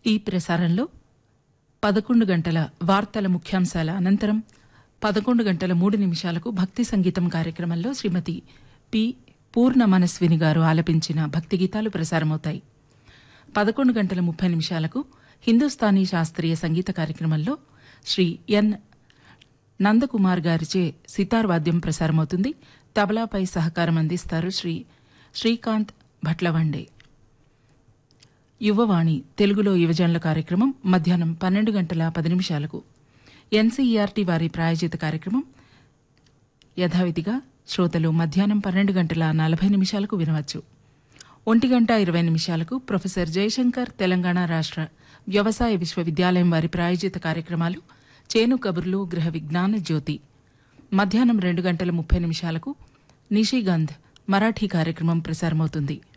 ఈ ప్రసారంలో పదకొండు గంటల వార్తల ముఖ్యాంశాల అనంతరం పదకొండు గంటల మూడు నిమిషాలకు భక్తి సంగీతం కార్యక్రమంలో శ్రీమతి పి పూర్ణ మనస్విని గారు ఆలపించిన భక్తి గీతాలు ప్రసారమవుతాయి పదకొండు గంటల ముప్పై నిమిషాలకు హిందుస్థానీ శాస్త్రీయ సంగీత కార్యక్రమంలో శ్రీ ఎన్ నందకుమార్ గారిచే సితార్ వాద్యం ప్రసారమవుతుంది తబలాపై సహకారం అందిస్తారు శ్రీ శ్రీకాంత్ భట్లవండే యువవాణి తెలుగులో యువజనుల కార్యక్రమం మధ్యాహ్నం పన్నెండు గంటల పది నిమిషాలకు ఎన్సీఈఆర్టీ వారి ప్రాయోజిత కార్యక్రమం యథావిధిగా శ్రోతలు మధ్యాహ్నం పన్నెండు గంటల నలభై నిమిషాలకు వినవచ్చు ఒంటి గంట ఇరవై నిమిషాలకు ప్రొఫెసర్ జయశంకర్ తెలంగాణ రాష్ట్ర వ్యవసాయ విశ్వవిద్యాలయం వారి ప్రాయోజిత కార్యక్రమాలు చేను కబుర్లు గృహ విజ్ఞాన జ్యోతి మధ్యాహ్నం రెండు గంటల ముప్పై నిమిషాలకు నిషిగంధ్ మరాఠీ కార్యక్రమం ప్రసారమవుతుంది